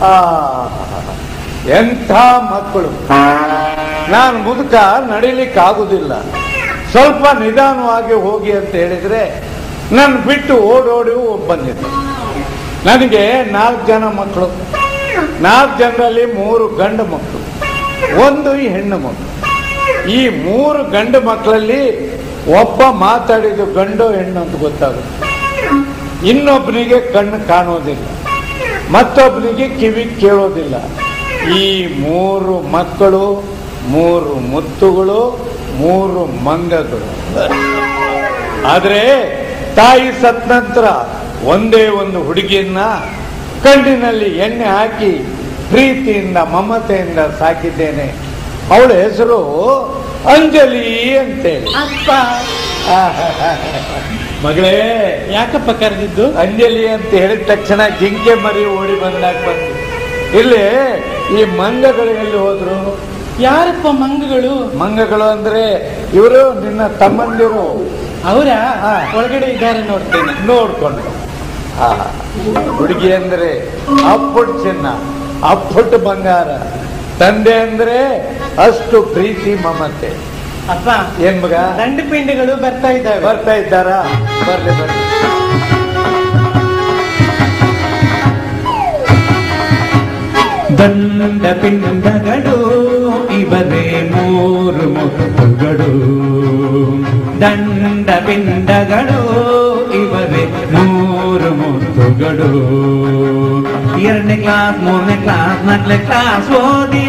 ಆ, ಎಂಥ ಮಕ್ಕಳು ನಾನು ಮುದುಕ ನಡಿಲಿಕ್ಕೆ ಆಗುದಿಲ್ಲ ಸ್ವಲ್ಪ ನಿಧಾನವಾಗಿ ಹೋಗಿ ಅಂತ ಹೇಳಿದ್ರೆ ನನ್ನ ಬಿಟ್ಟು ಓಡೋಡಿ ಬಂದಿದ್ದೆ ನನಗೆ ನಾಲ್ಕು ಜನ ಮಕ್ಕಳು ನಾಲ್ಕು ಜನರಲ್ಲಿ ಮೂರು ಗಂಡು ಮಕ್ಕಳು ಒಂದು ಹೆಣ್ಣು ಮಕ್ಕಳು ಈ ಮೂರು ಗಂಡು ಮಕ್ಕಳಲ್ಲಿ ಒಬ್ಬ ಮಾತಾಡಿದ್ದು ಗಂಡು ಹೆಣ್ಣು ಅಂತ ಗೊತ್ತಾಗುತ್ತೆ ಇನ್ನೊಬ್ಬನಿಗೆ ಕಣ್ಣು ಕಾಣೋದಿಲ್ಲ ಮತ್ತೊಬ್ಬನಿಗೆ ಕಿವಿ ಕೇಳೋದಿಲ್ಲ ಈ ಮೂರು ಮಕ್ಕಳು ಮೂರು ಮುತ್ತುಗಳು ಮೂರು ಮಂಗಗಳು ಆದ್ರೆ ತಾಯಿ ಸತ್ ನಂತರ ಒಂದೇ ಒಂದು ಹುಡುಗಿಯನ್ನ ಕಣ್ಣಿನಲ್ಲಿ ಎಣ್ಣೆ ಹಾಕಿ ಪ್ರೀತಿಯಿಂದ ಮಮತೆಯಿಂದ ಸಾಕಿದ್ದೇನೆ ಅವಳ ಹೆಸರು ಅಂಜಲಿ ಅಂತೇಳಿ ಅಪ್ಪ ಮಗಳೇ ಯಾಕಪ್ಪ ಕರೆದಿದ್ದು ಅಂಜಲಿ ಅಂತ ಹೇಳಿದ ತಕ್ಷಣ ಜಿಂಕೆ ಮರಿ ಓಡಿ ಬಂದಾಗ ಬಂದು ಇಲ್ಲಿ ಈ ಮಂಗಗಳು ಎಲ್ಲಿ ಹೋದ್ರು ಯಾರಪ್ಪ ಮಂಗಗಳು ಮಂಗಗಳು ಅಂದ್ರೆ ಇವರು ನಿನ್ನ ತಮ್ಮಂದಿರು ಅವರ ಹಾ. ಒಳಗಡೆ ಇದ್ದಾರೆ ನೋಡ್ತೇನೆ ನೋಡ್ಕೊಂಡು ಆ, ಹುಡುಗಿ ಅಂದ್ರೆ ಅಪ್ಪುಟ್ ಚಿನ್ನ ಅಪ್ಪುಟ್ ಬಂಗಾರ ತಂದೆ ಅಂದ್ರೆ ಅಷ್ಟು ಪ್ರೀತಿ ಮಮತೆ ಅಪ್ಪ ಏನ್ ಮಗ ದಂಡ ಪಿಂಡಿಗಳು ಬರ್ತಾ ಇದ್ದಾವೆ ಬರ್ತಾ ಇದ್ದಾರಾ ಬರ್ಲಿ ಬರ್ಲಿ ದಂಡ ಪಿಂಡಗಳು ಇವರೇ ಮೂರು ಮುತ್ತುಗಳು ದಂಡ ಪಿಂಡಗಳು ಇವರೇ ಮೂರು ಮುತ್ತುಗಳು ಎರಡನೇ ಕ್ಲಾಸ್ ಮೂರನೇ ಕ್ಲಾಸ್ ನಾಲ್ಕನೇ ಕ್ಲಾಸ್ ಓದಿ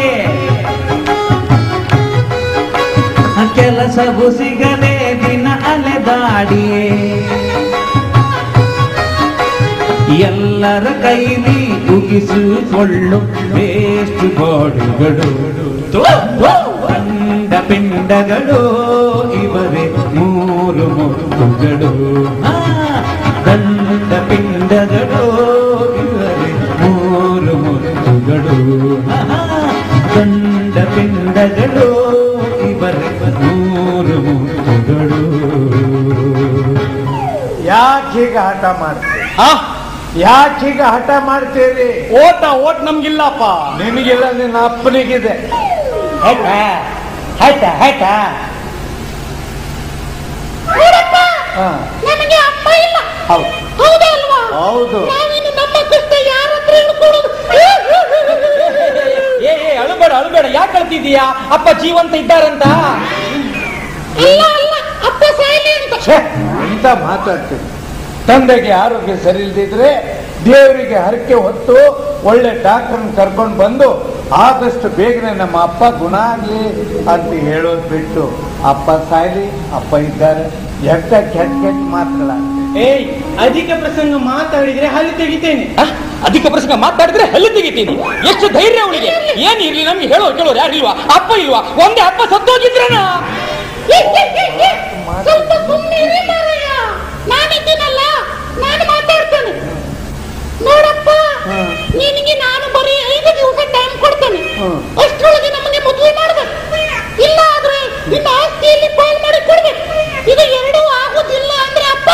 ಕೆಲಸವು ಸಿಗದೆ ದಿನ ಅಲೆದಾಡಿಯೇ ಎಲ್ಲರ ಕೈಲಿ ಉಗಿಸಿಕೊಳ್ಳು ವೇಸ್ಟ್ ಬಾಡಿಗಳು ದಂಡ ಪಿಂಡಗಳು ಇವರೇ ಮೂರು ಮುತ್ತುಗಳು ಆ, ದಂಡ ಪಿಂಡಗಳು ಇವರೇ ಮೂರು ಮುತ್ತುಗಳು ಆ, ದಂಡ ಪಿಂಡಗಳು ಇವರೇ ಮೂರು ಮುತ್ತುಗಳು ಯಾಕೆ ಹೀಗೆ ಹಠ ಮಾಡ್ತೀರಿ ಆ, ಯಾಕೆ ಹೀಗೆ ಹಠ ಮಾಡ್ತೀರಿ ಓಟ ಓಟ್ ನಮ್ಗಿಲ್ಲಪ್ಪ ನಿನಗಿಲ್ಲ ನಿನ್ನ ಅಪ್ಪನಿಗಿದೆ ಆಯ್ತಾ ಆಯ್ತಾ ಆಯ್ತಾ ಹಾ, ನಮಗೆ ಅಪ್ಪ ಇಲ್ಲ ಹೌದು ಹೌದಾ ಅಲ್ವಾ ಹೌದು ನಾವಿನ್ನು ನಮ್ಮ ಕಷ್ಟ ಯಾರ ಹತ್ರ ಹೇಳ್ಕೊಳ್ಳೋದು ಏ ಏ ಅಳುಬೇಡ ಅಳುಬೇಡ ಯಾಕೆ ಅಳ್ತಿದೀಯಾ ಅಪ್ಪ ಜೀವಂತ ಇದ್ದಾರಂತ ಅಲ್ಲ ಅಲ್ಲ ಅಪ್ಪ ಸಾಯ್ಲಿ ಅಂತ ಛೇ, ಎಂತ ಮಾತಾಡ್ತೀನಿ ತಂದೆಗೆ ಆರೋಗ್ಯ ಸರಿ ಇಲ್ದಿದ್ರೆ ದೇವರಿಗೆ ಹರಕೆ ಹೊತ್ತು ಒಳ್ಳೆ ಡಾಕ್ಟರ್ನ ಕರ್ಕೊಂಡು ಬಂದು ಆದಷ್ಟು ಬೇಗನೆ ನಮ್ಮ ಅಪ್ಪ ಗುಣ ಆಗ್ಲಿ ಅಂತ ಹೇಳೋದು ಬಿಟ್ಟು ಅಪ್ಪ ಸಾಯ್ಲಿ ಅಪ್ಪ ಇದ್ದಾರೆ ಎಂತ ಕೆಟ್ಟ ಕೆಟ್ಟ ಮಾತುಗಳ ಏಯ್ ಅಧಿಕ ಪ್ರಸಂಗ ಮಾತಾಡಿದ್ರೆ ಹಲ್ಲಿ ತೆಗಿತೇನೆ ಅಧಿಕ ಪ್ರಸಂಗ ಮಾತಾಡಿದ್ರೆ ಹಲ್ಲು ತೆಗಿತೀನಿ ಎಷ್ಟು ಧೈರ್ಯ ಅವಳಿಗೆ ಏನ್ ಇರ್ಲಿ ನಮ್ಗೆ ಹೇಳೋ ಕೇಳೋರು ಯಾರು ಇಲ್ವಾ ಅಪ್ಪ ಇಲ್ವಾ ಒಂದೇ ಅಪ್ಪ ಸತ್ತೋಗಿದ್ರನ ಏ, ಏ, ಏ, ಏ, ಸ್ವಲ್ಪ ಸುಮ್ಮನೆ ಇರಿ ಮಾರಾಯ ನಾನಿದ್ದೀನಲ್ಲ ನಾನು ಮಾತಾಡ್ತೇನೆ ನೋಡಪ್ಪ ನಿನಗೆ ನಾನು ಬರೀ ಐದು ದಿವಸ ಟೈಮ್ ಕೊಡ್ತೇನೆ ಹ್ಮ್. ಅಷ್ಟರೊಳಗೆ ನಮಗೆ ಮದುವೆ ಮಾಡ್ಬೇಕು ಇಲ್ಲ ಆದ್ರೆ ನಿನ್ನ ಆಸ್ತಿಯಲ್ಲಿ ಪಾಲ್ ಮಾಡಿ ಕೊಡ್ಬೇಕು ಇದು ಎರಡೂ ಆಗುದಿಲ್ಲ ಅಂದ್ರೆ ಅಪ್ಪ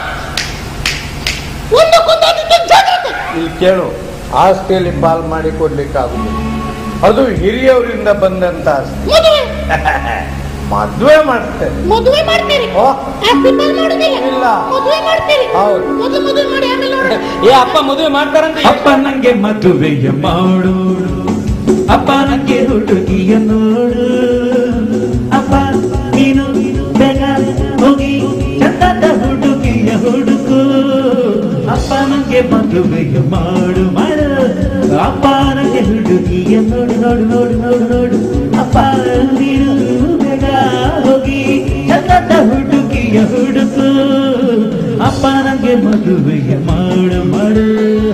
ಒಂದಕ್ಕೊಂದಕ್ಕೆ ಜಾಗ್ರತೆ ಇಲ್ಲಿ ಕೇಳು ಆಸ್ತಿಯಲ್ಲಿ ಪಾಲ್ ಮಾಡಿ ಕೊಡ್ಲಿಕ್ಕಾಗುದಿಲ್ಲ ಅದು ಹಿರಿಯವರಿಂದ ಬಂದಂತ ಆಸ್ತಿ ಮದುವೆ ಮದ್ವೆ ಮಾಡ್ತೇನೆ ಮದುವೆ ಮಾಡ್ತೀರಿ ಓ. ಆಸ್ತಿ ಪಾಲ್ ಮಾಡುದಿಲ್ಲ ಇಲ್ಲ. ಮದುವೆ ಮಾಡ್ತೀರಿ ಹೌದು. ಮೊದಲು ಮದುವೆ ಮಾಡಿ ಆಮೇಲೆ ನೋಡೋಣ ಏ ಅಪ್ಪ ಮದುವೆ ಮಾಡ್ತಾರಂತ ಅಪ್ಪ ನಂಗೆ ಮದುವೆಯ ಮಾಡು ಅಪ್ಪ ನಂಗೆ ಹುಡುಗಿಯ ನೋಡು ಅಪ್ಪ ನೀನು ಬೇಗ ಹೋಗಿ ಚಂದದ ಹುಡುಗಿಯ ಹುಡುಕು ಅಪ್ಪ ನಂಗೆ ಮದುವೆಯ ಮಾಡು ಮಾಡು ಅಪ್ಪ ನಂಗೆ ಹುಡುಗಿಯ ನೋಡು ನೋಡು ನೋಡು ನೋಡು ನೋಡು ಅಪ್ಪ ನೀನು ಬೇಗ ಹೋಗಿ ಚಂದದ ಹುಡುಗಿಯ ಹುಡುಕು ಅಪ್ಪ ನಂಗೆ ಮದುವೆಯ ಮಾಡು ಮಾಡು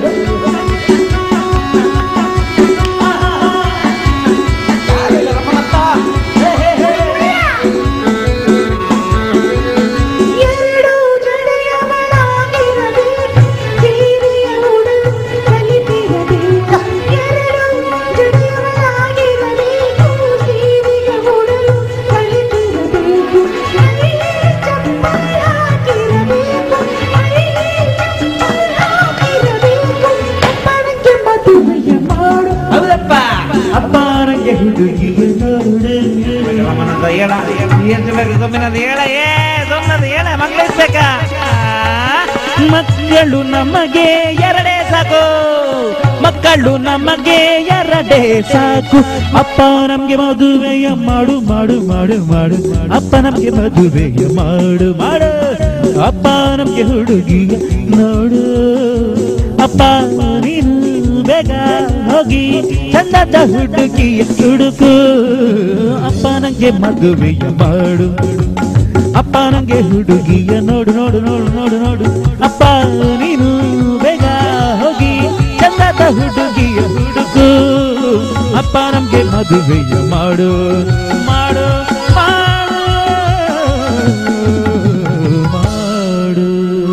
ಎರಡು ಜಡೆಯವಳಾಗಿರಬೇಕು ಸೀರೆಯ ಉಡಲು ಕಲಿತಿರಬೇಕು ಎರಡು ಜಡೆಯವಳಾಗಿರಬೇಕು ಸೀರೆಯ ಉಡಲು ಕಲಿತಿರಬೇಕು ಮೈಗೆ ಚಪ್ಪಲಿ ಹಾಕಿರಬೇಕು ಮೈಗೆ ಚಪ್ಪಲಿ ಹಾಕಿರಬೇಕು ಗುಮ್ಮಿನದು ಹೇಳ ಏ ಸೊನ್ನದು ಹೇಳ ಮಂಗಳೈಸ್ಬೇಕ ಮಕ್ಕಳು ನಮಗೆ ಎರಡೇ ಸಾಕು ಮಕ್ಕಳು ನಮಗೆ ಎರಡೇ ಸಾಕು ಅಪ್ಪ ನಮ್ಗೆ ಮದುವೆಯ ಮಾಡು ಮಾಡು ಮಾಡು ಮಾಡು ಅಪ್ಪ ನಮ್ಗೆ ಮದುವೆಯ ಮಾಡು ಮಾಡು ಅಪ್ಪ ನಮ್ಗೆ ಹುಡುಗಿಯ ನೋಡು ಅಪ್ಪ ನೀನು ಬೇಗ ಹೋಗಿ ಚಂದದ ಹುಡುಗಿಯ ಹುಡುಕು ಅಪ್ಪ ನಂಗೆ ಮದುವೆಯ ಮಾಡು ಅಪ್ಪ ನಂಗೆ ಹುಡುಗಿಯ ನೋಡು ನೋಡು ನೋಡು ನೋಡು ನೋಡು ಅಪ್ಪ ನೀನು ಬೇಗ ಹೋಗಿ ಚಂದದ ಹುಡುಗಿಯ ಹುಡುಕು ಅಪ್ಪ ನಮ್ಗೆ ಮದುವೆಯ ಮಾಡು ಮಾಡು ಮಾಡು ಮಾಡು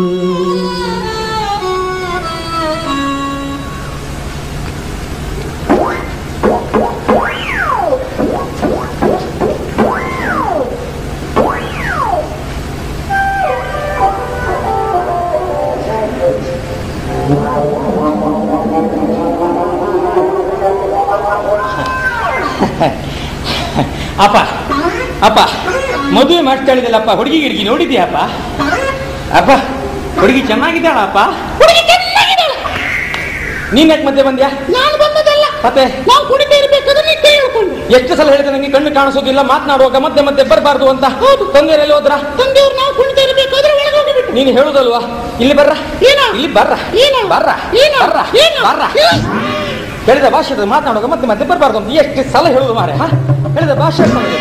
ಅಪ್ಪ ಅಪ್ಪ ಮದುವೆ ಮಾಡ್ತಾ ಇದ್ದಲ್ಲಪ್ಪ ಹುಡುಗಿ ಗಿಡ್ಗಿ ನೋಡಿದ್ಯಾಪ್ಪ ಅಪ್ಪ ಹುಡುಗಿ ಚೆನ್ನಾಗಿದ್ದಾಳಪ್ಪ ಹುಡುಗಿ ಚೆನ್ನಾಗಿದ್ದಾಳೆ ನೀನ್ ಯಾಕೆ ಮಧ್ಯೆ ಬಂದ್ಯಾ ನಾನು ಬಂದದಲ್ಲ ಮತ್ತೆ ನಾವು ಕುಡಿತಾ ಇರ್ಬೇಕಾದ್ರೆ ನೀ ಕೈ ಹಿಡ್ಕೊಂಡು ಎಷ್ಟು ಸಲ ಹೇಳಿದ್ರೆ ನಂಗೆ ಕಣ್ಣು ಕಾಣಿಸೋದಿಲ್ಲ ಮಾತನಾಡುವಾಗ ಮಧ್ಯೆ ಮಧ್ಯೆ ಬರಬಾರ್ದು ಅಂತ ತೊಂದರೆಯಲ್ಲಿ ಹೋದ್ರ ತಂದೆಯವ್ರು ನಾವು ಕುಡಿತಾ ಇರ್ಬೇಕಾದ್ರೆ ಒಳಗೆ ಹೋಗಿಬಿಟ್ಟು ನೀನು ಹೇಳುದಲ್ವಾ ಇಲ್ಲಿ ಬರ್ರ ಏನ? ಇಲ್ಲಿ ಬರ್ರ ಏನ? ಬರ್ರ ಏನ? ಬರ್ರ ಏನ? ಬರ್ರ ಹೇಳಿದ ಭಾಷೆ ಮಾತನಾಡುವಾಗ ಮತ್ತೆ ಮತ್ತೆ ಬರಬಾರ್ದು ಅಂತ ಎಷ್ಟು ಸಲ ಹೇಳುದು ಮಾರೆ ಹಾ ಹೇಳಿದ ಭಾಷೆ ನಮಗೆ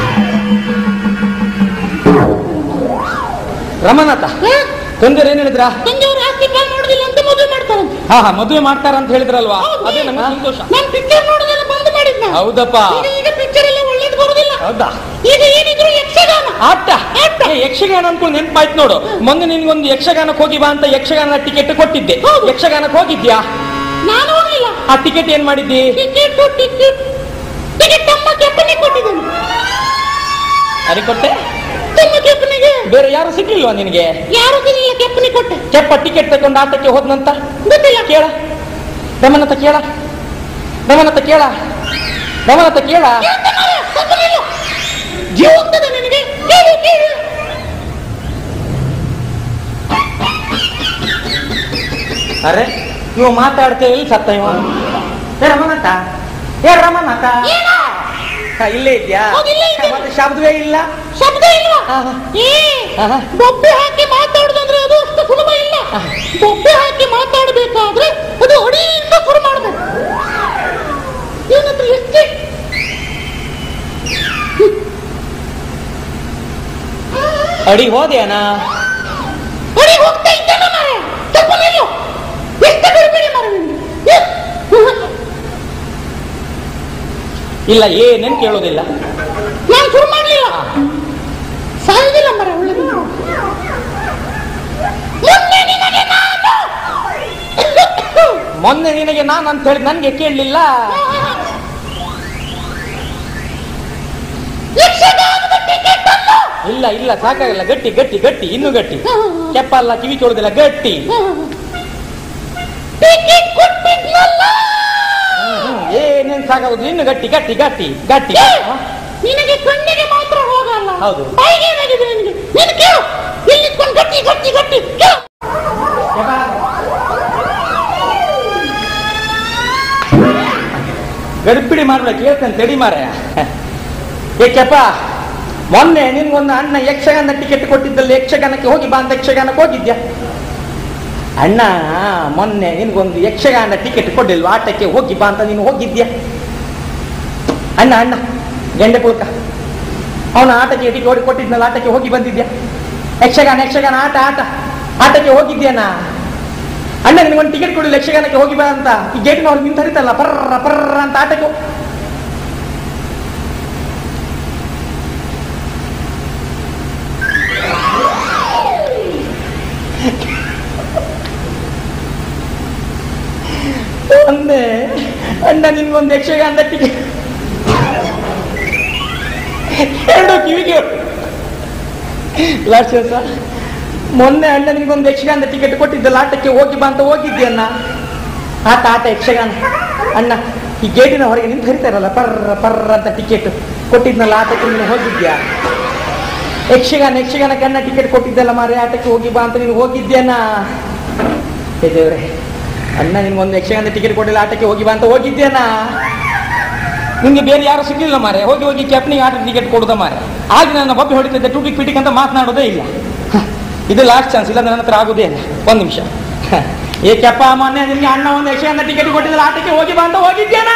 ರಮನಾಥ ತೊಂದರೆ ಏನ್ ಹೇಳಿದ್ರ ತಂದೆಯವ್ರು ಆಸ್ತಿ ಪಾಲ್ ಮಾಡೋದಿಲ್ಲ ಅಂತ ಮದುವೆ ಮಾಡ್ತಾರಂತೆ ಹಾ ಹಾ ಮದುವೆ ಮಾಡ್ತಾರ ಅಂತ ಹೇಳಿದ್ರಲ್ವಾ ಹೌದು. ಅದೇ ನಂಗೆ ಸಂತೋಷ ನಾನು ಪಿಕ್ಚರ್ ನೋಡೋದೆಲ್ಲ ಬಂದ್ ಮಾಡಿದ್ನ ಹೌದಪ್ಪ ಈಗ ಈಗ ಪಿಕ್ಚರ್ ಎಲ್ಲ ಒಳ್ಳೇದು ಬರುದಿಲ್ಲ ಹೌದಾ ಈಗ ಏನಿದ್ರು ಯಕ್ಷಗಾನ ಆಟ ಏ, ಯಕ್ಷಗಾನ ಅನ್ಕೊಂಡು ನೆನ್ಪಾಯ್ತು ನೋಡು ಮೊನ್ನೆ ನಿನ್ಗೊಂದು ಯಕ್ಷಗಾನಕ್ಕೆ ಹೋಗಿ ಬಾ ಅಂತ ಯಕ್ಷಗಾನ ಟಿಕೆಟ್ ಕೊಟ್ಟಿದ್ದೆ ಹೌದು. ಯಕ್ಷಗಾನಕ್ಕೆ ಹೋಗಿದ್ಯಾ ನಾನು ಹೋಗಿಲ್ಲ ಆ ಟಿಕೆಟ್ ಏನ್ ಮಾಡಿದ್ದಿ ಟಿಕೆಟ್ ಟಿಕೆಟ್ ಟಿಕೆಟ್ ತಮ್ಮ ಕೆಪ್ಪನಿ ಕೊಟ್ಟಿದ್ದೇನೆ ಅರಿ ಕೊಟ್ಟೆ ತಮ್ಮ ಕೆಪ್ಪನಿಗೆ ಬೇರೆ ಯಾರು ಸಿಗ್ಲಿಲ್ವಾ ನಿನಗೆ ಯಾರು ಸಿಗಲಿಲ್ಲ ಕೆಪ್ಪನಿ ಕೊಟ್ಟೆ ಕೆಪ್ಪ ಟಿಕೆಟ್ ತಗೊಂಡು ಆಟಕ್ಕೆ ಹೋದ್ನಂತ ಗೊತ್ತಿಲ್ಲ ಕೇಳ ರಮನತ ಕೇಳ ರಮನತ ಕೇಳ ರಮನತ ಕೇಳ ಕೇಳ್ತೆ ಮಾರ್ರೆ, ತಪ್ಪಲಿಲ್ಲ. ಜೀವ ಹೋಗ್ತದೆ ನಿನಗೆ ಕೇಳಿ ಕೇಳಿ ಅರೆ ಇವ ಮಾತಾಡ್ತೇ ಇಲ್ಲಿ ಸತ್ತ ಇವ ಏ ರಮನಾಥ ಏ ರಮನಾಥ ಏನೋ? ಹಾ, ಇಲ್ಲೇ ಇದ್ಯಾ ಹೌದು, ಇಲ್ಲೇ ಇದ್ದೇನೆ. ಮತ್ತೆ ಶಬ್ದವೇ ಇಲ್ಲ ಶಬ್ದ ಇಲ್ವಾ ಆಹಾ. ಏ ಆಹಾ. ಬೊಬ್ಬೆ ಹಾಕಿ ಮಾತಾಡುದಂದ್ರೆ ಅದು ಅಷ್ಟು ಸುಲಭ ಇಲ್ಲ ಬೊಬ್ಬೆ ಹಾಕಿ ಮಾತಾಡಬೇಕಾದ್ರೆ ಅದು ಅಡಿಯಿಂದ ಶುರು ಮಾಡಬೇಕು ಏನಂದ್ರೆ ಎಷ್ಟೇ ಅಡಿ ಹೋದ್ಯಾನ ಅಡಿ ಹೋಗ್ತಾ ಇದ್ದಾನೆ ಮಾರೆ ತಪ್ಪಲಿಲ್ಲ ಎಷ್ಟು ಗಡಿಬಿಡಿ ಮಾರೆ ನಿನ್ಗೆ? ಏ, ಇಲ್ಲ ಏನೇನ್ ಕೇಳೋದಿಲ್ಲ ನಾನು ಶುರು ಮಾಡಲಿಲ್ಲ ಸಾಯುದಿಲ್ಲ ಮರ ಒಳ್ಳೆದು ಮೊನ್ನೆ ನಿನಗೆ ನಾನು ಮೊನ್ನೆ ನಿನಗೆ ನಾನು ಅಂತ ಹೇಳಿ ನನ್ಗೆ ಕೇಳಲಿಲ್ಲ ಯಕ್ಷಗಾನದ ಟಿಕೆಟ್ ಅನ್ನು ಇಲ್ಲ ಇಲ್ಲ ಸಾಕಾಗಿಲ್ಲ ಗಟ್ಟಿ ಗಟ್ಟಿ ಗಟ್ಟಿ ಇನ್ನು ಗಟ್ಟಿ ಕೆಪ್ಪ ಅಲ್ಲ ಕಿವಿ ಕೇಳೋದಿಲ್ಲ ಗಟ್ಟಿ ಟಿಕೆಟ್ ಕೊಟ್ಟಿದ್ನಲ್ಲ ಹ್ಮ್, ಏನೇನ್ ಸಾಕಾಗುದು ಇನ್ನು ಗಟ್ಟಿ ಗಟ್ಟಿ ಗಟ್ಟಿ ಗಟ್ಟಿ ಏ, ನಿನಗೆ ಕಣ್ಣಿಗೆ ಮಾತ್ರ ಹೋಗಲ್ಲ ಹೌದು. ಬಾಯಿಗೆ ಏನಾಗಿದೆ ನಿನಗೆ ನೀನು ಕೇಳು ಇಲ್ಲಿ ಇಟ್ಕೊಂಡು ಗಟ್ಟಿ ಗಟ್ಟಿ ಗಟ್ಟಿ ಕೇಳು ಗಡಿಬಿಡಿ ಮಾಡ್ಬೇಡ ಕೇಳ್ತೇನೆ ತಡಿ ಮಾರ ಏಕೆಪ್ಪ ಮೊನ್ನೆ ನಿನ್ಗೊಂದು ಅಣ್ಣ ಯಕ್ಷಗಾನ ಟಿಕೆಟ್ ಕೊಟ್ಟಿದ್ದಲ್ಲಿ ಯಕ್ಷಗಾನಕ್ಕೆ ಹೋಗಿ ಬಾ ಅಂತ ಯಕ್ಷಗಾನಕ್ಕೆ ಹೋಗಿದ್ಯಾ ಅಣ್ಣ ಮೊನ್ನೆ ನಿನ್ಗೊಂದು ಯಕ್ಷಗಾನ ಟಿಕೆಟ್ ಕೊಡ್ಲಿಲ್ವಾ ಆಟಕ್ಕೆ ಹೋಗಿ ಬಾ ಅಂತ ನೀನು ಹೋಗಿದ್ಯಾ ಅಣ್ಣ ಅಣ್ಣ ಗೆಂಡೆ ಪುಳ್ಕ ಅವನ ಆಟಕ್ಕೆ ಟಿಕೆಟ್ ಹೊಡಿ ಕೊಟ್ಟಿದ್ನಲ್ಲ ಆಟಕ್ಕೆ ಹೋಗಿ ಬಂದಿದ್ಯಾ ಯಕ್ಷಗಾನ ಯಕ್ಷಗಾನ ಆಟ ಆಟ ಆಟಕ್ಕೆ ಹೋಗಿದ್ಯಾನಾ ಅಣ್ಣ ನಿನಗೊಂದು ಟಿಕೆಟ್ ಕೊಡಿ ಯಕ್ಷಗಾನಕ್ಕೆ ಹೋಗಿ ಬಾ ಅಂತ ಈ ಗೇಟಿನ ಅವ್ರು ನಿಂತು ಹರಿತಲ್ಲ ಪರ್ರ ಪರ್ರ ಅಂತ ಆಟಕ್ಕೆ ಹೋ- ಒಂದೇ ಅಣ್ಣ ನಿನ್ಗೊಂದು ಯಕ್ಷಗಾನದ ಟಿಕೆಟ್ ಎರಡು ಕಿವಿಗೆ ಲಾಸ್ಟ್ ಸರ್ ಮೊನ್ನೆ ಅಣ್ಣ ನಿನ್ಗೊಂದು ಯಕ್ಷಗಾನದ ಟಿಕೆಟ್ ಕೊಟ್ಟಿದ್ದಲ್ಲ ಆಟಕ್ಕೆ ಹೋಗಿ ಬಾ ಅಂತ ಹೋಗಿದ್ಯನ್ನ ಆಟ ಆಟ ಯಕ್ಷಗಾನ ಅಣ್ಣ ಈ ಗೇಟಿನ ಹೊರಗೆ ನಿಂತು ಹರಿತಾರಲ್ಲ ಪರ್ರ ಪರ್ರ ಅಂತ ಟಿಕೆಟ್ ಕೊಟ್ಟಿದ್ನಲ್ಲ ಆಟಕ್ಕೆ ನೀನು ಹೋಗಿದ್ಯಾ ಯಕ್ಷಗಾನ ಯಕ್ಷಗಾನ ಕನ್ನ ಟಿಕೆಟ್ ಕೊಟ್ಟಿದ್ದಲ್ಲ ಮಾರೆ ಆಟಕ್ಕೆ ಹೋಗಿ ಬಾ ಅಂತ ನೀನು ಹೋಗಿದ್ದೇನಾ ಹೇ ದೇವ್ರೆ ಅಣ್ಣ ನಿನ್ಗೊಂದು ಯಕ್ಷಗಾನ ಟಿಕೆಟ್ ಕೊಟ್ಟಿಲ್ಲ ಆಟಕ್ಕೆ ಹೋಗಿ ಬಾ ಅಂತ ಹೋಗಿದ್ದೇನಾ ನಿಮ್ಗೆ ಬೇರೆ ಯಾರು ಸಿಗ್ಲಿಲ್ಲ ಮಾರೆ ಹೋಗಿ ಹೋಗಿ ಕ್ಯಾಪ್ನಿಗೆ ಆಟ ಟಿಕೆಟ್ ಕೊಡುದ ಮಾರೆ ಆಗ ನನ್ನ ಬಬ್ಬಿ ಹೊಡಿತಿದ್ದೆ ಟುಟಿಕ್ ಪಿಟಿಕ್ ಅಂತ ಮಾತನಾಡೋದೇ ಇಲ್ಲ ಹ, ಇದು ಲಾಸ್ಟ್ ಚಾನ್ಸ್ ಇಲ್ಲ ನನ್ನ ಹತ್ರ ಆಗುದೇ ಇಲ್ಲ ಒಂದು ನಿಮಿಷ ಹ, ಏ ಕೆಪ್ಪ ಮೊನ್ನೆ ನಿಮ್ಗೆ ಅಣ್ಣ ಒಂದು ಯಕ್ಷಗಾನ ಟಿಕೆಟ್ ಕೊಟ್ಟಿಲ್ಲ ಆಟಕ್ಕೆ ಹೋಗಿ ಬಾ ಅಂತ ಹೋಗಿದ್ದೇನಾ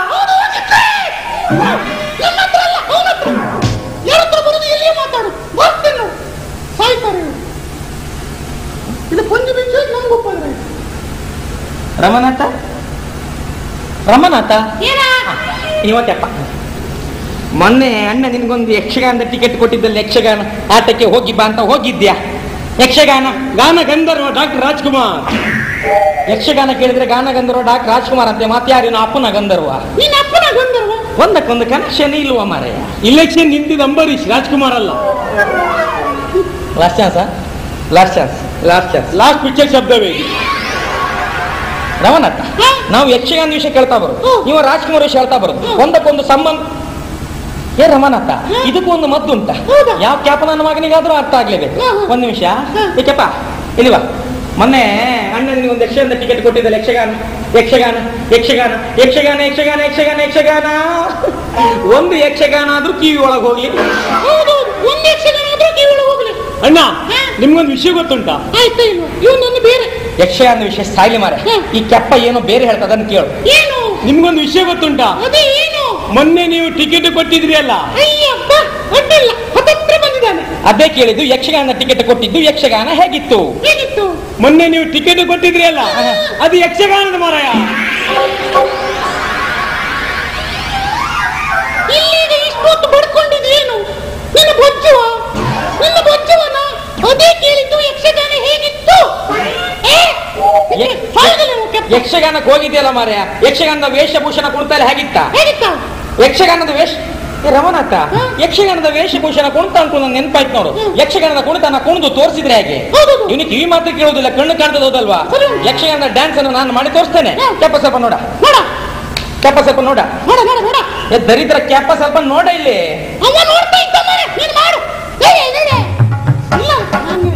ನಿಮ್ಮ ಹತ್ರ ಅಲ್ಲ ಅವನ ಹತ್ರ ಯಾರ ಹತ್ರ ಬರೋದು ಎಲ್ಲಿಯೇ ಮಾತಾಡು ಬರ್ತೇನೆ ನಾವು. ಸಾಯ್ತಾರೆ ಇವ್ರು. ಇದು ಪಂಚ ಬಿಂಚು ನಮ್ಗೆ ಒಪ್ಪಂದ್ರೆ ರಮನಾಥ ರಮನಾಥ ಏನ ಇವತ್ತೆಪ್ಪ ಮೊನ್ನೆ ಅಣ್ಣ ನಿನ್ಗೊಂದು ಯಕ್ಷಗಾನದ ಟಿಕೆಟ್ ಕೊಟ್ಟಿದ್ದಲ್ಲಿ ಯಕ್ಷಗಾನ ಆಟಕ್ಕೆ ಹೋಗಿ ಬಾ ಅಂತ ಹೋಗಿದ್ಯಾ ಯಕ್ಷಗಾನ ಗಾನ ಗಂಧರ್ವ ಡಾಕ್ಟರ್ ರಾಜ್ಕುಮಾರ್ ಯಕ್ಷಗಾನ ಕೇಳಿದ್ರೆ ಗಾನ ಗಂಧರ್ವ ಡಾಕ್ಟರ್ ರಾಜ್ಕುಮಾರ್ ಅಂತೆ ಮತ್ತೆ ಯಾರಿನ ಅಪ್ಪನ ಗಂಧರ್ವ ನಿನ್ನ ಅಪ್ಪನ ಗಂಧರ್ವ ಒಂದಕ್ಕೊಂದು ಕನೆಕ್ಷನ್ ಇಲ್ವಾ ಮಾರೆ ಇಲೆಕ್ಷನ್ ನಿಂತಿದ್ದು ಅಂಬರೀಶ್ ರಾಜ್ಕುಮಾರ್ ಅಲ್ಲ last chance last chance last chance last picture ಶಬ್ದವೇ ಇದು. ರಮನಾಥ ಹಾ. ನಾವು ಯಕ್ಷಗಾನ ವಿಷಯ ಕೇಳ್ತಾ ಬರೋದು ಹ್ಮ್. ನೀವು ರಾಜ್ಕುಮಾರ್ ವಿಷಯ ಹೇಳ್ತಾ ಬರೋದು ಹ್ಮ್. ಒಂದಕ್ಕೊಂದು ಸಂಬಂಧ ಏ ರಮನಾಥ ಹ್ಮ್. ಇದಕ್ಕೂ ಒಂದು ಮದ್ದು ಉಂಟ ಹೌದಾ? ಯಾವ ಕ್ಯಾಪ ನನ್ನ ಮಗನಿಗಾದ್ರೂ ಅರ್ಥ ಆಗ್ಲೇಬೇಕು ಹ್ಮ್, ಹ್ಮ್. ಒಂದ್ ನಿಮಿಷ ಹ್ಮ್. ಏಕೆಪ್ಪ ಇಲ್ವಾ ಮೊನ್ನೆ ಅಣ್ಣನಿಗೆ ಒಂದು ಯಕ್ಷಗಾನ ಟಿಕೆಟ್ ಕೊಟ್ಟಿದ್ದಲ್ಲ ಯಕ್ಷಗಾನ ಯಕ್ಷಗಾನ ಯಕ್ಷಗಾನ ಯಕ್ಷಗಾನ ಯಕ್ಷಗಾನ ಯಕ್ಷಗಾನ ಯಕ್ಷಗಾನ ಒಂದು ಯಕ್ಷಗಾನ ಆದ್ರೂ ಕಿವಿ ಒಳಗೆ ಹೋಗ್ಲಿ ಹೌದು ಒಂದು ಯಕ್ಷಗಾನ ಆದ್ರೂ ಕಿವಿಗಳು ಹೋಗ್ಲಿ ಅಣ್ಣ ಹಾ. ನಿಮ್ಗೊಂದು ವಿಷಯ ಗೊತ್ತುಂಟಾ ಆಯ್ತಾ ಇಲ್ವಾ ಇವ್ ನನ್ನ ಬೇರೆ ಯಕ್ಷಗಾನ ವಿಷಯ ಸಾಯ್ಲಿ ಮಾರೆ ಹ್ಮ್. ಈ ಕೆಪ್ಪ ಏನೋ ಬೇರೆ ಹೇಳ್ತದನ್ನ ಕೇಳು ಏನು ನಿಮ್ಗೊಂದು ವಿಷಯ ಗೊತ್ತುಂಟಾ ಅದೇ ಏನು ಮೊನ್ನೆ ನೀವು ಟಿಕೆಟ್ ಕೊಟ್ಟಿದ್ರಿ ಅಲ್ಲ ಅಯ್ಯಪ್ಪ ಅಡ್ಡಿಲ್ಲ ಹತ್ತತ್ರ ಬಂದಿದ್ದಾನೆ ಅದೇ ಕೇಳಿದ್ದು ಯಕ್ಷಗಾನ ಟಿಕೆಟ್ ಕೊಟ್ಟಿದ್ದು ಯಕ್ಷಗಾನ ಹೇಗಿತ್ತು ಹೇಗಿತ್ತು ಮೊನ್ನೆ ನೀವು ಟಿಕೆಟ್ ಕೊಟ್ಟಿದ್ರಿ ಅಲ್ಲ ಅದು ಯಕ್ಷಗಾನದ ಮಾರಾಯ ಇಲ್ಲೀಗ ಇಷ್ಟೊತ್ತು ಬಡ್ಕೊಂಡಿದ್ದೇನು ನಿನ್ನ ಬೊಜ್ಜುವ ನಿನ್ನ ಬೊಜ್ಜುವನ ಅದೇ ಕೇಳಿದ್ದು ಯಕ್ಷಗಾನ ಹೇಗಿತ್ತು ಏ? ಏ? ಸಾಯ್ಗಲ್ಲ ಇವು ಕೆಪ್ಪ. ಯಕ್ಷಗಾನಕ್ಕೆ ಹೋಗಿದೆಯಲ್ಲ ಮಾರ್ಯ ಯಕ್ಷಗಾನದ ವೇಷಭೂಷಣ ಕುಣಿತ ಹೇಗಿತ್ತ ಹೇಗಿತ್ತ ಯಕ್ಷಗಾನದ ವೇಷ ಏ ರಮನಾಥ ಹಾ? ಯಕ್ಷಗಾನದ ವೇಷಭೂಷಣ ಕುಣಿತ ಅಂತ ನಂಗೆ ನೆನಪಾಯ್ತು ನೋಡು ಹ್ಮ್. ಯಕ್ಷಗಾನದ ಕುಣಿತನ ಕುಣಿದು ತೋರಿಸಿದ್ರೆ ಹೇಗೆ ಹೌದೌದು. ಇವನು ಕಿವಿ ಮಾತ್ರ ಕೇಳೋದಿಲ್ಲ ಕಣ್ಣು ಕಾಣ್ತದೆ ಹೌದಲ್ವಾ ಸರಿ. ಯಕ್ಷಗಾನದ ಡ್ಯಾನ್ಸ್ ಅನ್ನು ನಾನು ಮಾಡಿ ತೋರಿಸ್ತೇನೆ ಹ್ಮ್. ಕೆಪ್ಪ ಸ್ವಲ್ಪ ನೋಡ ನೋಡ ಕೆಪ್ಪ ಸ್ವಲ್ಪ ನೋಡ ನೋಡ ನೋಡ ನೋಡ ಏ ದರಿದ್ರ ಕೆಪ್ಪ ಸ್ವಲ್ಪ ನೋಡ ಇಲ್ಲಿ ಅವ ನೋಡ್ತಾ ಇದ್ದ ಮಾರೆ ನೀನು ಮಾಡು ಹೇಳಿ ಹೇಳಿ ಇಲ್ಲ ನಾನು-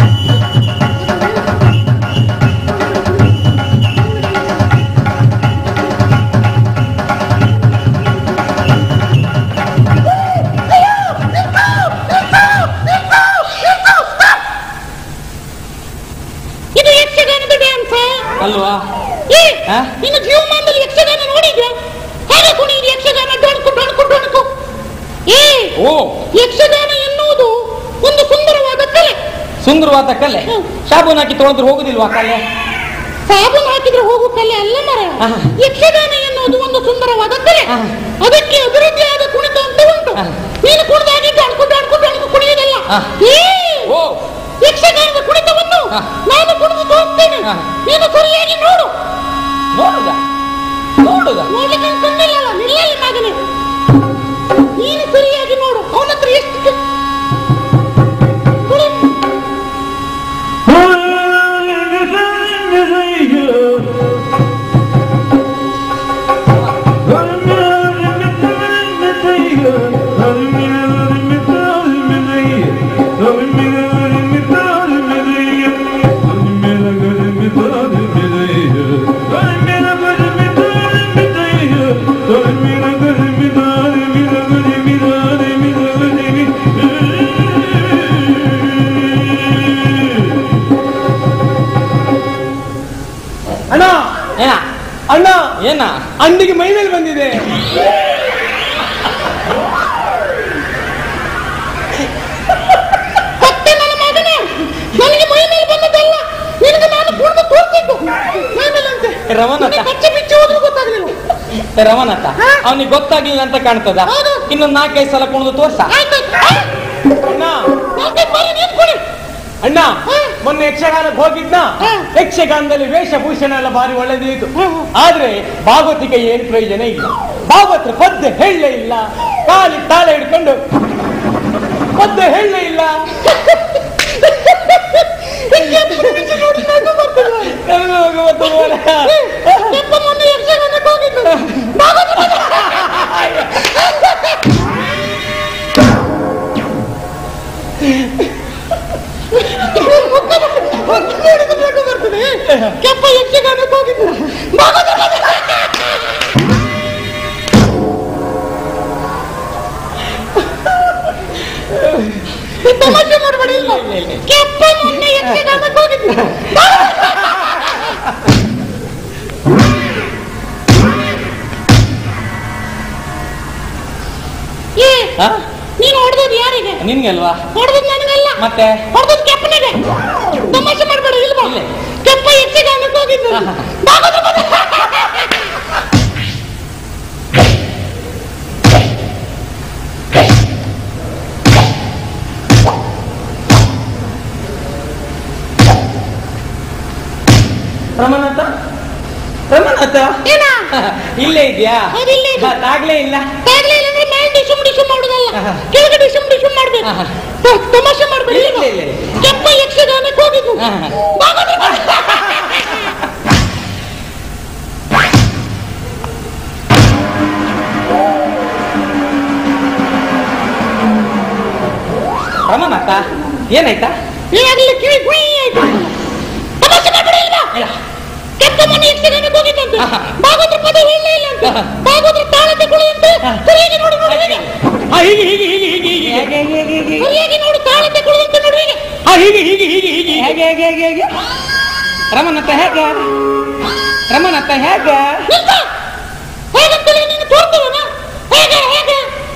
ಇದು ಯಕ್ಷಗಾನದ ಡ್ಯಾನ್ಸ್ ಅಲ್ವಾ ಏ ಹಾ? ನಿನ್ನ ಜೀವಮಾನದಲ್ಲಿ ಯಕ್ಷಗಾನ ನೋಡಿದ್ಯಾ ಹೇಗೆ ಕುಣಿದು ಯಕ್ಷಗಾನ ಡೊಣಕು ಡೊಣಕು ಡೊಣಕು ಏ ಓ ಯಕ್ಷಗಾನ ಎನ್ನುವುದು ಒಂದು ಸುಂದರವಾದ ಕಲೆ ಸುಂದರವಾದ ಕಲೆ ಹ್ಮ್. ಶಾಬೂನ್ ಹಾಕಿ ತೊಳೆದ್ರು ಹೋಗುದಿಲ್ವಾ ಕಲೆ ಸಾಬೂನು ಹಾಕಿದ್ರೆ ಹೋಗು ಕಲೆ ಅಲ್ಲ ಮರ ಆಹಾ. ಯಕ್ಷಗಾನ ಎನ್ನುವುದು ಒಂದು ಸುಂದರವಾದ ಕಲೆ ಆಹಾ. ಅದಕ್ಕೆ ಅಭಿವೃದ್ಧಿ ಆದ ಕುಣಿತ ಅಂತ ಉಂಟು ಆಹಾ. ನೀನು ಕುಣಿದಾಗಿ ಡೊಣಕು ಡೊಣಕು ಡೊಣಕು ಕುಣಿಯುವುದಲ್ಲ ಆಹಾ. ಏ ಓ ಯಕ್ಷಗಾನದ ಕುಣಿತವನ್ನು ಆಹಾ. ನಾನು ಕುಣಿದು ತೋರಿಸ್ತೇನೆ ಆಹಾ. ನೀನು ಸರಿಯಾಗಿ ನೋಡು ನೋಡುದ ನೋಡುದ ನೋಡ್ಲಿಕ್ಕೆ ಅವ್ನು ಕಣ್ಣಿಲ್ಲಲ್ಲ ನಿಲ್ಲಲ್ಲ ಮಗನೇ ನೀನು ಸರಿಯಾಗಿ ನೋಡು ಅವನ ಹತ್ರ ಎಷ್ಟು ಕೆ- ಕುಳಿ. ಅಣ್ಣ ಏನ ಅಣ್ಣ ಏನ ಅಂಡಿಗೆ ಮೈ ಮೇಲೆ ಬಂದಿದೆ ಮತ್ತೆ ನನ್ನ ಮಗನೇ ನನಗೆ ಮೈ ಮೇಲೆ ಬಂದದ್ದಲ್ಲ ನಿನಗೆ ನಾನು ಕುಣಿದು ತೋರಿಸಿದ್ದು ಮೈ ಮೇಲಂತೆ ರಮನಾಥ. ನಿನಗೆ ಕಚ್ಚೆ ಬಿಚ್ಚಿ ಹೋದ್ರೂ ಗೊತ್ತಾಗಲಿಲ್ಲ ರಮನಾಥ ಹಾ? ಅವನಿಗೆ ಗೊತ್ತಾಗ್ಲಿಲ್ಲ ಅಂತ ಕಾಣ್ತದ ಹೌದು. ಇನ್ನೊಂದು ನಾಲ್ಕೈದು ಸಲ ಕುಣಿದು ತೋರ್ಸ ಆಯ್ತಾಯ್ತು ಆ, ಅಣ್ಣ ನಾಲ್ಕೈದು ಬಾರಿ ನೀನು ಕುಡಿ ಅಣ್ಣ ಹಾ. ಮೊನ್ನೆ ಯಕ್ಷಗಾನಕ್ಕೆ ಹೋಗಿದ್ನ ಹಾ. ಯಕ್ಷಗಾನದಲ್ಲಿ ವೇಷಭೂಷಣ ಎಲ್ಲ ಭಾರಿ ಒಳ್ಳೆದಿತ್ತು ಹಾ, ಹಾ. ಆದ್ರೆ ಭಾಗವತಿಗೆ ಏನ್ ಪ್ರಯೋಜನ ಇಲ್ಲ ಭಾಗವತ್ರ ಪದ್ಯ ಹೇಳಲೇ ಇಲ್ಲ ಕಾಲಿ ತಾಳೆ ಹಿಡ್ಕೊಂಡು ಪದ್ಯ ಹೇಳಲೇ ಇಲ್ಲ ನನಗೂ ಹೋಗು ಮತ್ತು ಹೋರ. ಯಪ್ಪ ಮೊನ್ನೆ ಯಕ್ಷಗಾನಕ್ಕೆ ಹೋಗಿದ್ದು ಭಾಗವತ ಕೆಪ್ಪ ಯಕ್ಷಗಾನಕ್ಕೆ ಹೋಗಿದ್ರು ಭಾಗವತರ ಪದ್ಯ ಈ ತಮಾಷೆ ಮಾಡ್ಬೇಡಿ ಇಲ್ಲ ಕೆಪ್ಪ ಮೊನ್ನೆ ಯಕ್ಷಗಾನಕ್ಕೆ ಹೋಗಿದ್ರು ಏ ಹಾ? ನೀನು ಹೊಡೆದದ್ದು ಯಾರಿಗೆ ನಿನ್ಗೆ ಅಲ್ವಾ ಹೊಡೆದದ್ದು ನನಗಲ್ಲ ಮತ್ತೆ ಹೊಡೆದದ್ದು ಕೆಪ್ಪನಿಗೆ ತಮಾಷೆ ಮಾಡ್ಬೇಡ ಇಲ್ವಾ ಇಲ್ಲ. ಕೆಪ್ಪ ಯಕ್ಷಗಾನಕ್ಕೆ ಹೋಗಿದ್ದು ಆಹಾ. ಭಾಗವತರ ಪದ್ಯ ರಮನಾಥ ರಮನಾಥ ಏನ ಇಲ್ಲೇ ಇದೆಯಾ ಹೌದು, ಇಲ್ಲೇ ಇದೆ. ತಾಗ್ಲೇ ಇಲ್ಲ ತಾಗ್ಲೇ ಇಲ್ಲ ಅಂದ್ರೆ ಮೇಲೆ ಡಿಶುಮ್ ಡಿಶುಮ್ ಮಾಡುದಲ್ಲ ಆಹಾ. ಕೆಳಗೆ ಡಿಶುಮ್ ಡಿಶುಮ್ ಮಾಡ್ಬೇಕು ಆಹಾ. ತ- ತಮಾಷೆ ಮಾಡ್ಬೇಡಿ ಇಲ್ಲ, ಇಲ್ವಾ? ಇಲ್ಲ, ಇಲ್ಲ. ಕೆಪ್ಪ ಯಕ್ಷಗಾನಕ್ಕೆ ಹೋಗಿದ್ದು ಆಹಾ. ಭಾಗವತರ ಪದ್ಯ ರಮನಾಥ ಏನಾಯ್ತಾ ಈಗಾಗಲೇ ಕಿವಿ ಗುಯ್ ಆಯ್ತು ತಮಾಷೆ ಮಾಡ್ಬೇಡಿ ಇಲ್ವಾ ಇಲ್ಲ. ಕೆಪ್ಪ ಮನೆ ಯಕ್ಷಗಾನಕ್ಕೆ ಹೋಗಿದ್ದಂತೆ ಆಹಾ. ಭಾಗವತರ ಪದ ಹೇಳಲೇ ಇಲ್ಲ ಅಂತ ಆಹಾ. ಭಾಗವತರ ತಾಳ ತಗೊಳ್ಳುವಂತೆ ಸರಿಯಾಗಿ ನೋಡಿ ನೋಡಿ ಹೀಗೆ ಆ, ಹೀಗೆ ಹೀಗೆ ಹೀಗೆ ಹೀಗೆ ಹೀಗೆ ಹೇಗೆ ಹೇಗೆ ಹೇಗೆ ಹೇಗೆ ಸರಿಯಾಗಿ ನೋಡಿ ತಾಳ ತಗೊಳ್ಳುವಂತೆ ನೋಡಿ ಹೀಗೆ ಆ, ಹೀಗೆ ಹೀಗೆ ಹೀಗೆ ಹೀಗೆ ಹೇಗೆ ಹೇಗೆ ಹೇಗೆ ಹೇಗೆ ರಮನಾಥ ಹೇಗೆ ರಮನಾಥ ಹೇಗೆ ನಿಲ್ಸ ಹೇಗಂತಲೇ ನೀನು ತೋರ್ತವನ ಹೇಗೆ ಹೇಗೆ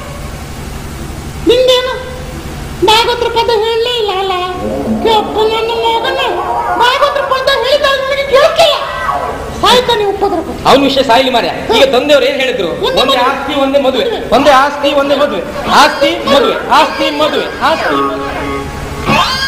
ನಿಂದೇನು ಭಾಗವತರ ಪದ ಹೇಳಲೇ ಇಲ್ಲ ಅಲ್ಲ ಕೆಪ್ಪ ನನ್ನ ಮಗನ ಭಾಗವತರ ಪದ ಹೇಳಿದಾಗ ನನಗೆ ಕೇಳ್ತಿಲ್ಲ ಸಾಯ್ತಾನೆ ಉಪ್ಪದ್ರ ಪದ ಅವನ ವಿಷಯ ಸಾಯಿಲಿ ಮಾರ್ಯ ಈಗ ತಂದೆಯವ್ರು ಏನ್ ಹೇಳಿದ್ರು ಒಂದೇ ಒಂದೇ ಮದುವೆ. ಆಸ್ತಿ ಒಂದೇ ಮದುವೆ ಒಂದೇ ಆಸ್ತಿ ಒಂದೇ ಮದುವೆ ಆಸ್ತಿ ಮದುವೆ ಆಸ್ತಿ ಮದುವೆ ಆಸ್ತಿ ಮದುವೆ